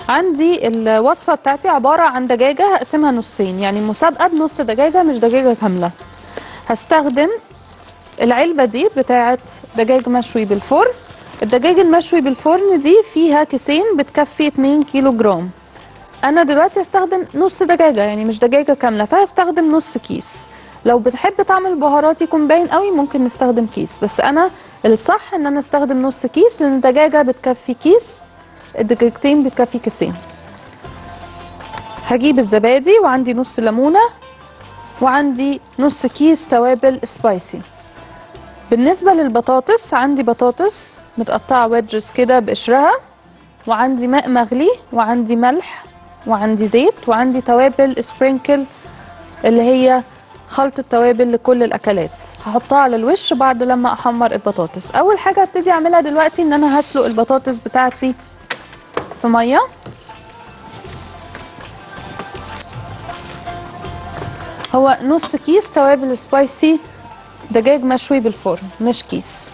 عندي الوصفه بتاعتي عباره عن دجاجه هقسمها نصين يعني مسابقه بنص دجاجه مش دجاجه كامله هستخدم العلبه دي بتاعه دجاج مشوي بالفرن الدجاج المشوي بالفرن دي فيها كيسين بتكفي 2 كيلو جرام انا دلوقتي هستخدم نص دجاجه يعني مش دجاجه كامله فهستخدم نص كيس لو بنحب طعم البهارات يكون باين قوي ممكن نستخدم كيس بس انا الصح ان انا استخدم نص كيس لان الدجاجه بتكفي كيس الدجاجتين بتكفي كيسين هجيب الزبادي وعندي نص ليمونه وعندي نص كيس توابل سبايسي بالنسبه للبطاطس عندي بطاطس متقطعه ويدجز كده بقشرها وعندي ماء مغلي وعندي ملح وعندي زيت وعندي توابل سبرينكل اللي هي خلطة توابل لكل الأكلات هحطها على الوش بعد لما أحمر البطاطس أول حاجة هبتدي أعملها دلوقتي إن أنا هسلق البطاطس بتاعتي في مية هو نص كيس توابل سبايسي دجاج مشوي بالفرن مش كيس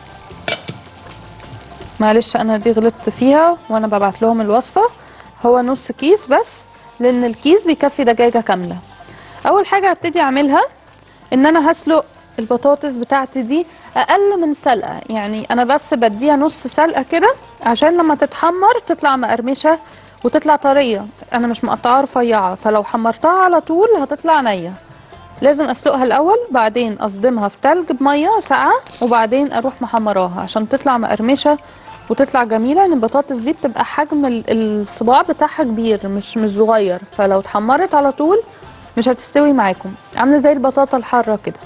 معلش انا دي غلطت فيها وانا ببعت لهم الوصفه هو نص كيس بس لان الكيس بيكفي دجاجه كامله اول حاجه هبتدي اعملها ان انا هسلق البطاطس بتاعتي دي اقل من سلقه يعني انا بس بديها نص سلقه كده عشان لما تتحمر تطلع مقرمشه وتطلع طريه انا مش مقطعاها رفيعه فلو حمرتها على طول هتطلع نيه لازم اسلقها الاول بعدين اصدمها في تلج بميه ساقعه وبعدين اروح محمراها عشان تطلع مقرمشه وتطلع جميله لان البطاطس دي بتبقى حجم ال- الصباع بتاعها كبير مش مش صغير فلو اتحمرت على طول مش هتستوي معاكم عامله زي البطاطا الحاره كده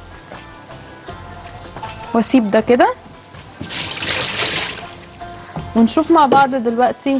واسيب ده كده ونشوف مع بعض دلوقتي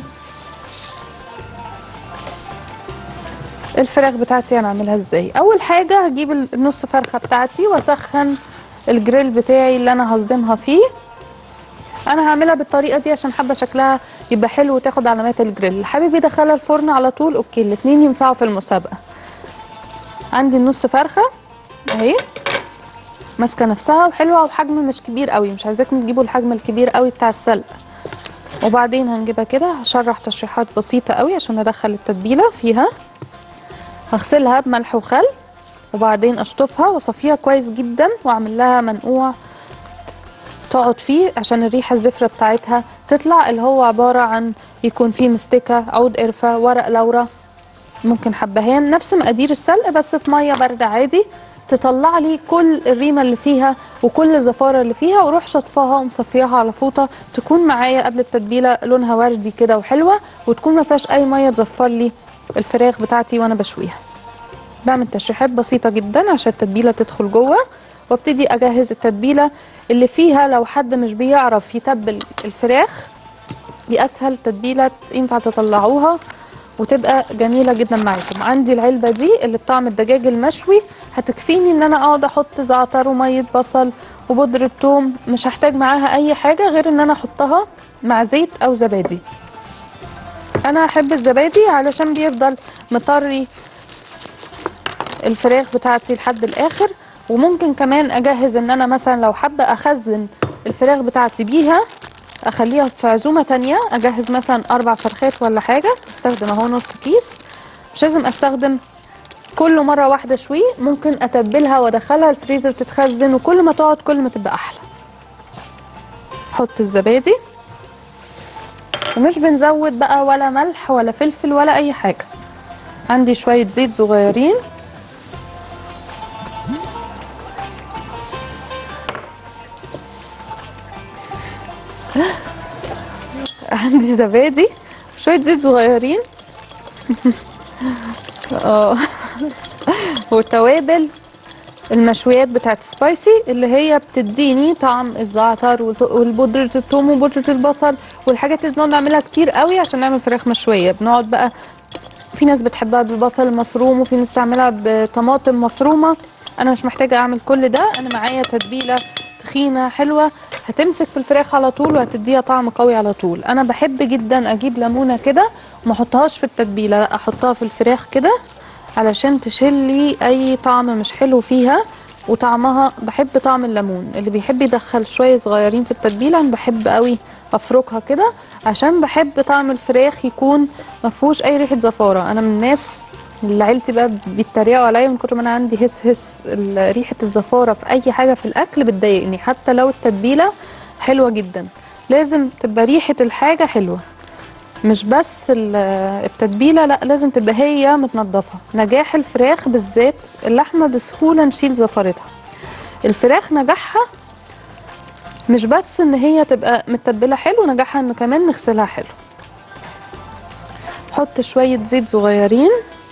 الفراخ بتاعتي هنعملها ازاي اول حاجه هجيب النص فرخه بتاعتي واسخن الجريل بتاعي اللي انا هصدمها فيه انا هعملها بالطريقه دي عشان حابه شكلها يبقى حلو وتاخد علامات الجريل اللي حابب يدخلها الفرن على طول اوكي الاتنين ينفعوا في المسابقه عندي النص فرخه اهي ماسكه نفسها وحلوه وحجم مش كبير قوي مش عايزاكم تجيبوا الحجم الكبير قوي بتاع السلق وبعدين هنجيبها كده هشرح تشريحات بسيطه قوي عشان ادخل التتبيله فيها هغسلها بملح وخل وبعدين اشطفها واصفيها كويس جدا واعمل لها منقوع تقعد فيه عشان الريحه الزفره بتاعتها تطلع اللي هو عباره عن يكون فيه مستكه عود قرفه ورق لورا ممكن حبهان نفس مقادير السلق بس في ميه بارده عادي تطلع لي كل الريمه اللي فيها وكل الزفاره اللي فيها واروح شطفاها ومصفياها على فوطه تكون معايا قبل التتبيله لونها وردي كده وحلوه وتكون ما فيهاش اي ميه تزفر لي الفراخ بتاعتي وانا بشويها بعمل تشريحات بسيطه جدا عشان التتبيله تدخل جوه وابتدي اجهز التتبيله اللي فيها لو حد مش بيعرف يتبل الفراخ دي اسهل تتبيله ينفع تطلعوها وتبقى جميله جدا معاكم عندي العلبه دي اللي بطعم الدجاج المشوي هتكفيني ان انا اقعد احط زعتر وميه بصل وبودره ثوم مش هحتاج معاها اي حاجه غير ان انا احطها مع زيت او زبادي انا احب الزبادي علشان بيفضل مطري الفراخ بتاعتي لحد الاخر وممكن كمان اجهز ان انا مثلا لو حابه اخزن الفراخ بتاعتي بيها اخليها في عزومه تانية اجهز مثلا اربع فرخات ولا حاجه استخدم اهو نص كيس مش لازم استخدم كل مره واحده شوي ممكن اتبلها وادخلها الفريزر تتخزن وكل ما تقعد كل ما تبقى احلى حط الزبادي ومش بنزود بقى ولا ملح ولا فلفل ولا اي حاجه عندي شويه زيت صغيرين عندي زبادي شويه زيت صغيرين اه والتوابل المشويات بتاعت سبايسي اللي هي بتديني طعم الزعتر والت- والبودرة الثوم وبودرة البصل والحاجات اللي بنقعد نعملها كتير قوي عشان نعمل فراخ مشوية بنقعد بقى في ناس بتحبها بالبصل المفروم وفي ناس تعملها بطماطم مفرومة انا مش محتاجة اعمل كل ده انا معايا تتبيلة تخينة حلوة هتمسك في الفراخ على طول وهتديها طعم قوي على طول انا بحب جدا اجيب ليمونة كده وما احطهاش في التتبيلة لا احطها في الفراخ كده علشان تشيلي اي طعم مش حلو فيها وطعمها بحب طعم الليمون اللي بيحب يدخل شويه صغيرين في التتبيله انا بحب قوي افركها كده عشان بحب طعم الفراخ يكون ما فيهوش اي ريحه زفاره انا من الناس اللي عيلتي بقى بيتريقوا عليا من كتر ما انا عندي هس هس ال- ريحه الزفاره في اي حاجه في الاكل بتضايقني حتى لو التتبيله حلوه جدا لازم تبقى ريحه الحاجه حلوه مش بس ال- التتبيله لا لازم تبقى هي متنضفه نجاح الفراخ بالذات اللحمه بسهوله نشيل زفارتها الفراخ نجاحها مش بس ان هي تبقى متبله حلو نجاحها ان كمان نغسلها حلو حط شويه زيت صغيرين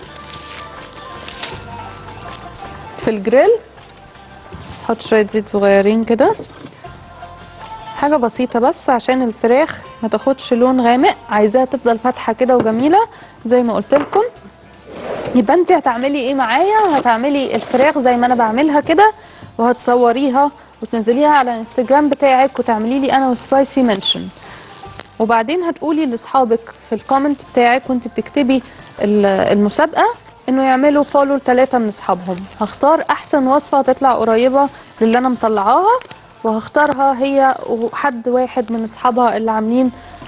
في الجريل حط شويه زيت صغيرين كده حاجه بسيطه بس عشان الفراخ ما تاخدش لون غامق عايزاها تفضل فاتحه كده وجميله زي ما قلت لكم يبقى انت هتعملي ايه معايا هتعملي الفراخ زي ما انا بعملها كده وهتصوريها وتنزليها على الانستجرام بتاعك وتعملي لي انا وسبايسي منشن وبعدين هتقولي لاصحابك في الكومنت بتاعك وانت بتكتبي ال- المسابقه انه يعملوا فولو لثلاثه من اصحابهم هختار احسن وصفه هتطلع قريبه للي انا مطلعاها وهختارها هي وحد واحد من اصحابها اللي عاملين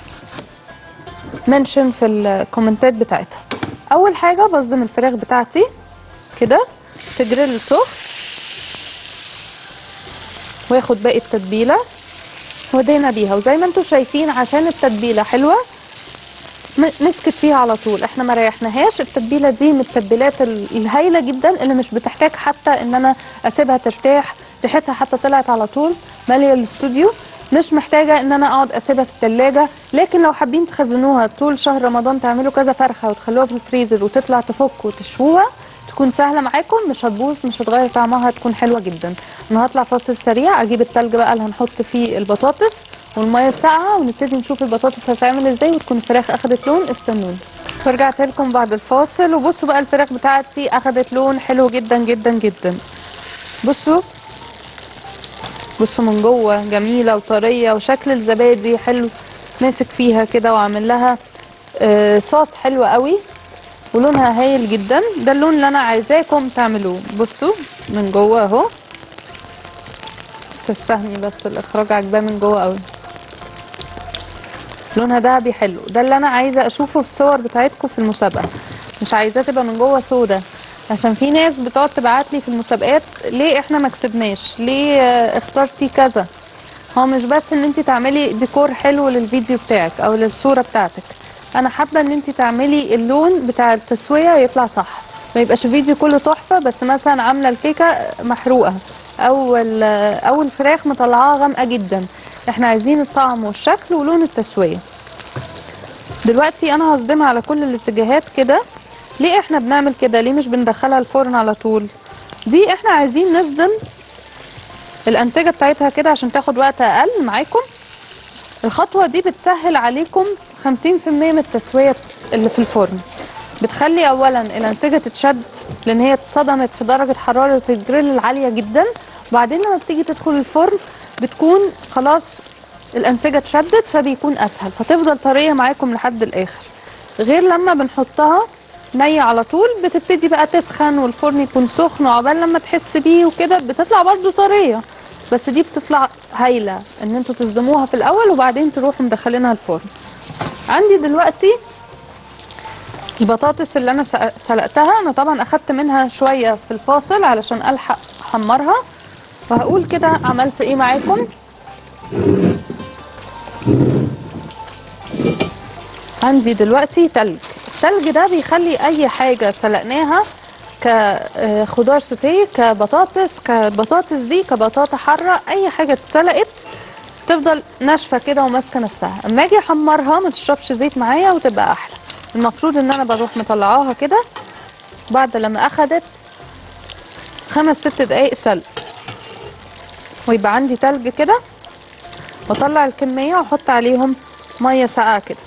منشن في الكومنتات بتاعتها اول حاجه بصدم الفراخ بتاعتي كده في جريل سخن واخد باقي التتبيله ودينا بيها وزي ما انتم شايفين عشان التتبيله حلوه م- مسكت فيها على طول احنا ما ريحناهاش التتبيله دي من التتبيلات ال- الهايله جدا اللي مش بتحتاج حتى ان انا اسيبها ترتاح ريحتها حتى طلعت على طول ماليه الاستوديو مش محتاجه ان انا اقعد اسيبها في التلاجة لكن لو حابين تخزنوها طول شهر رمضان تعملوا كذا فرخه وتخلوها في الفريزر وتطلع تفك وتشووها تكون سهله معاكم مش هتبوظ مش هتغير طعمها هتكون حلوه جدا انا هطلع فاصل سريع اجيب التلج بقى اللي هنحط فيه البطاطس والميه الساقعه ونبتدي نشوف البطاطس هتعمل ازاي وتكون الفراخ اخدت لون استنوني ورجعت لكم بعد الفاصل وبصوا بقى الفراخ بتاعتي اخدت لون حلو جدا جدا جدا بصوا بصوا من جوه جميله وطريه وشكل الزبادي حلو ماسك فيها كده وعامل لها آه، صوص حلو قوي ولونها هايل جدا ده اللون اللي انا عايزاكم تعملوه بصوا من جوه اهو استاذ فهمي بس الاخراج عجباه من جوه قوي لونها دهبي حلو ده اللي انا عايزه اشوفه في الصور بتاعتكم في المسابقه مش عايزاه تبقى من جوه سودا عشان في ناس بتقعد تبعت لي في المسابقات ليه احنا ما كسبناش ليه آه، اخترتي كذا هو مش بس ان انت تعملي ديكور حلو للفيديو بتاعك او للصوره بتاعتك انا حابه ان انت تعملي اللون بتاع التسويه يطلع صح ما يبقاش الفيديو كله تحفه بس مثلا عامله الكيكه محروقه او ال- او الفراخ مطلعاها غامقه جدا احنا عايزين الطعم والشكل ولون التسويه دلوقتي انا هصدمها على كل الاتجاهات كده ليه احنا بنعمل كده ليه مش بندخلها الفرن على طول دي احنا عايزين نصدم الانسجه بتاعتها كده عشان تاخد وقت اقل معاكم الخطوه دي بتسهل عليكم 50% من التسويه اللي في الفرن بتخلي اولا الانسجه تتشد لان هي اتصدمت في درجه حراره الجريل العاليه جدا وبعدين لما بتيجي تدخل الفرن بتكون خلاص الانسجه اتشدت فبيكون اسهل فتفضل طريه معاكم لحد الاخر غير لما بنحطها نية على طول بتبتدي بقى تسخن والفرن يكون سخن وعقبال لما تحس بيه وكده بتطلع برضو طريه بس دي بتطلع هايله ان انتوا تصدموها في الاول وبعدين تروحوا مدخلينها الفرن عندي دلوقتي البطاطس اللي انا سق- سلقتها انا طبعا اخدت منها شويه في الفاصل علشان الحق احمرها وهقول كده عملت ايه معاكم عندي دلوقتي تلج التلج ده بيخلي اي حاجه سلقناها كخضار سوتيه كبطاطس كبطاطس دي كبطاطا حاره اي حاجه اتسلقت تفضل ناشفه كده وماسكه نفسها اما اجي احمرها ما تشربش زيت معايا وتبقى احلى المفروض ان انا بروح مطلعاها كده بعد لما اخدت خمس ست دقايق سلق ويبقى عندي تلج كده واطلع الكميه واحط عليهم ميه ساقعه كده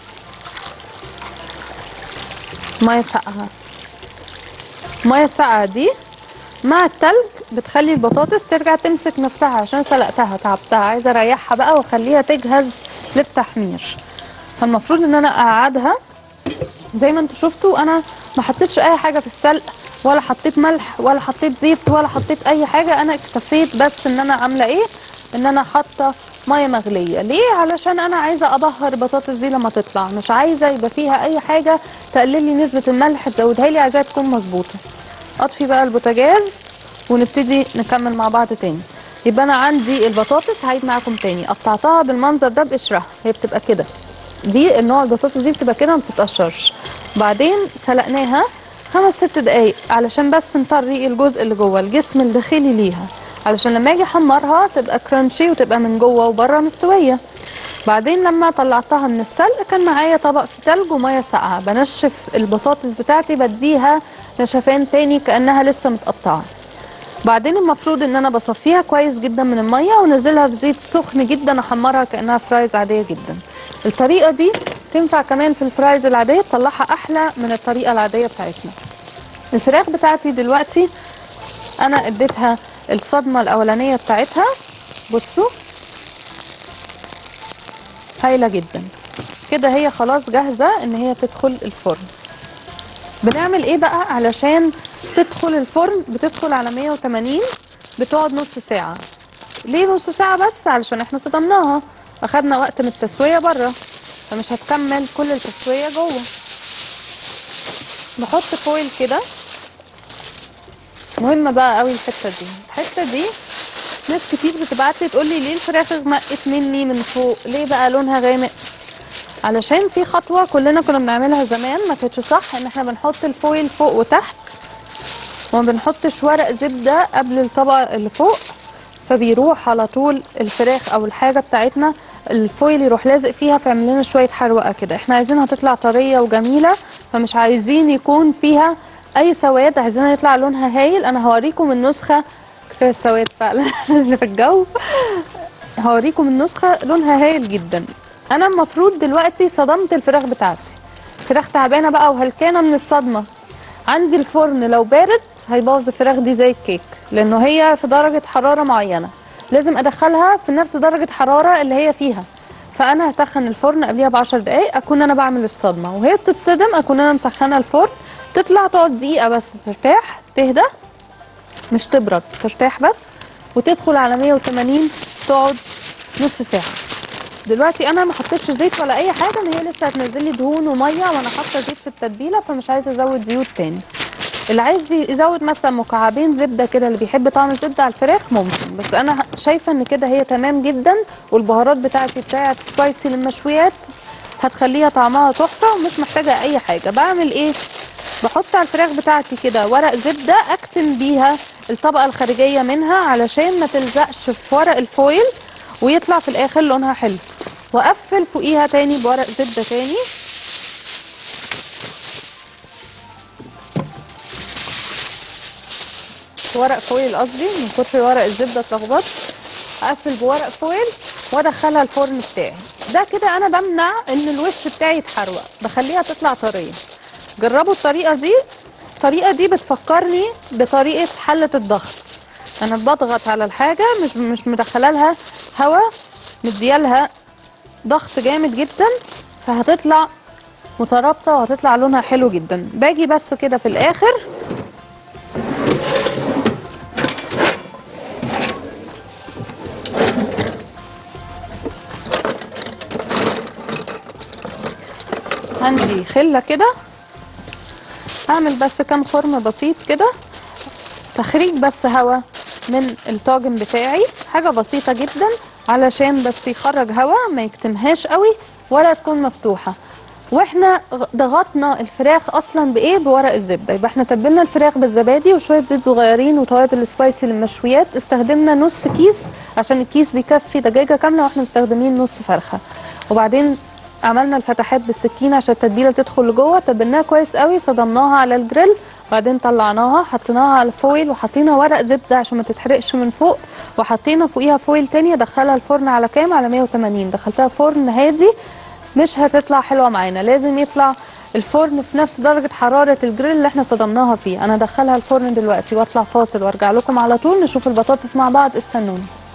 ميه ساقعه ميه ساقعه دي مع التلج بتخلي البطاطس ترجع تمسك نفسها عشان سلقتها تعبتها عايزه اريحها بقى واخليها تجهز للتحمير فالمفروض ان انا اقعدها زي ما انتوا شفتوا انا ما حطيتش اي حاجه في السلق ولا حطيت ملح ولا حطيت زيت ولا حطيت اي حاجه انا اكتفيت بس ان انا عامله ايه ان انا حاطه ميه مغليه ليه علشان انا عايزه ابهر البطاطس دي لما تطلع مش عايزه يبقى فيها اي حاجه تقلل لي نسبه الملح تزودها لي عايزاها تكون مظبوطه اطفي بقى البوتاجاز ونبتدي نكمل مع بعض تاني يبقى انا عندي البطاطس هعيد معاكم تاني قطعتها بالمنظر ده بقشرها هي بتبقى كده دي النوع البطاطس دي بتبقى كده ما بتتقشرش بعدين سلقناها خمس ست دقايق علشان بس نطري الجزء اللي جوه الجسم الداخلي ليها علشان لما اجي احمرها تبقى كرانشي وتبقى من جوه وبره مستويه بعدين لما طلعتها من السلق كان معايا طبق فيه تلج وميه ساقعه بنشف البطاطس بتاعتي بديها نشفان تاني كانها لسه متقطعه بعدين المفروض ان انا بصفيها كويس جدا من الميه وانزلها في زيت سخن جدا احمرها كانها فرايز عاديه جدا الطريقه دي تنفع كمان في الفرايز العاديه تطلعها احلى من الطريقه العاديه بتاعتنا الفراخ بتاعتي دلوقتي انا اديتها الصدمه الاولانيه بتاعتها بصوا هايله جدا كده هي خلاص جاهزه ان هي تدخل الفرن بنعمل ايه بقى علشان تدخل الفرن بتدخل على 180 بتقعد نص ساعه ليه نص ساعه بس علشان احنا صدمناها اخدنا وقت من التسويه بره فمش هتكمل كل التسويه جوه بحط فويل كده مهمه بقى قوي الحته دي الحته دي ناس كتير بتبعت لي تقول لي ليه الفراخ غمقت مني من فوق ليه بقى لونها غامق علشان في خطوه كلنا كنا بنعملها زمان ما كانتش صح ان احنا بنحط الفويل فوق وتحت وما بنحطش ورق زبده قبل الطبقه اللي فوق فبيروح على طول الفراخ او الحاجه بتاعتنا الفويل يروح لازق فيها فيعمل لنا شويه حروقه كده احنا عايزينها تطلع طريه وجميله فمش عايزين يكون فيها اي سواد عايزينها يطلع لونها هايل انا هوريكم النسخه كفايه السواد فعلا اللي في الجو هوريكم النسخه لونها هايل جدا انا المفروض دلوقتي صدمت الفراخ بتاعتي فراخ تعبانه بقى وهلكانه من الصدمه عندي الفرن لو بارد هيبوظ الفراخ دي زي الكيك لانه هي في درجه حراره معينه لازم ادخلها في نفس درجه حراره اللي هي فيها فانا هسخن الفرن قبليها ب 10 دقائق اكون انا بعمل الصدمه وهي بتتصدم اكون انا مسخنه الفرن تطلع تقعد دقيقه بس ترتاح تهدى مش تبرد ترتاح بس وتدخل على 180 تقعد نص ساعه دلوقتي انا ما حطيتش زيت ولا اي حاجه ان هي لسه هتنزل لي دهون وميه وانا حاطه زيت في التتبيله فمش عايزه ازود زيوت تاني اللي عايز يزود مثلا مكعبين زبده كده اللي بيحب طعم الزبده على الفراخ ممكن بس انا شايفه ان كده هي تمام جدا والبهارات بتاعتي بتاعت سبايسي للمشويات هتخليها طعمها تحفه ومش محتاجه اي حاجه بعمل ايه بحط على الفراخ بتاعتي كده ورق زبده اكتم بيها الطبقه الخارجيه منها علشان ما تلزقش في ورق الفويل ويطلع في الاخر لونها حلو واقفل فوقيها تاني بورق زبده تاني ورق فويل قصدي من كتر ورق الزبده اتلخبطت اقفل بورق فويل وادخلها الفرن بتاعي ده كده انا بمنع ان الوش بتاعي يتحروق بخليها تطلع طريه جربوا الطريقه دي الطريقه دي بتفكرني بطريقه حله الضغط انا بضغط على الحاجه مش مش مدخله لها هواء مديالها ضغط جامد جدا فهتطلع مترابطه وهتطلع لونها حلو جدا باجي بس كده في الاخر عندي خله كده اعمل بس كام خرم بسيط كده تخريج بس هوا من الطاجن بتاعي حاجه بسيطه جدا علشان بس يخرج هوا ما يكتمهاش قوي ولا تكون مفتوحه واحنا ضغطنا الفراخ اصلا بايه بورق الزبده يبقى احنا تبلنا الفراخ بالزبادي وشويه زيت صغيرين وتوابل سبايسي للمشويات استخدمنا نص كيس عشان الكيس بيكفي دجاجه كامله واحنا مستخدمين نص فرخه وبعدين عملنا الفتحات بالسكينه عشان التتبيله تدخل لجوه تبلناها كويس قوي صدمناها على الجريل بعدين طلعناها حطيناها على الفويل وحطينا ورق زبده عشان ما تتحرقش من فوق وحطينا فوقيها فويل تاني ادخلها الفرن على كام على 180 دخلتها فرن هادي مش هتطلع حلوه معانا لازم يطلع الفرن في نفس درجه حراره الجريل اللي احنا صدمناها فيه انا ادخلها الفرن دلوقتي واطلع فاصل وارجع لكم على طول نشوف البطاطس مع بعض استنوني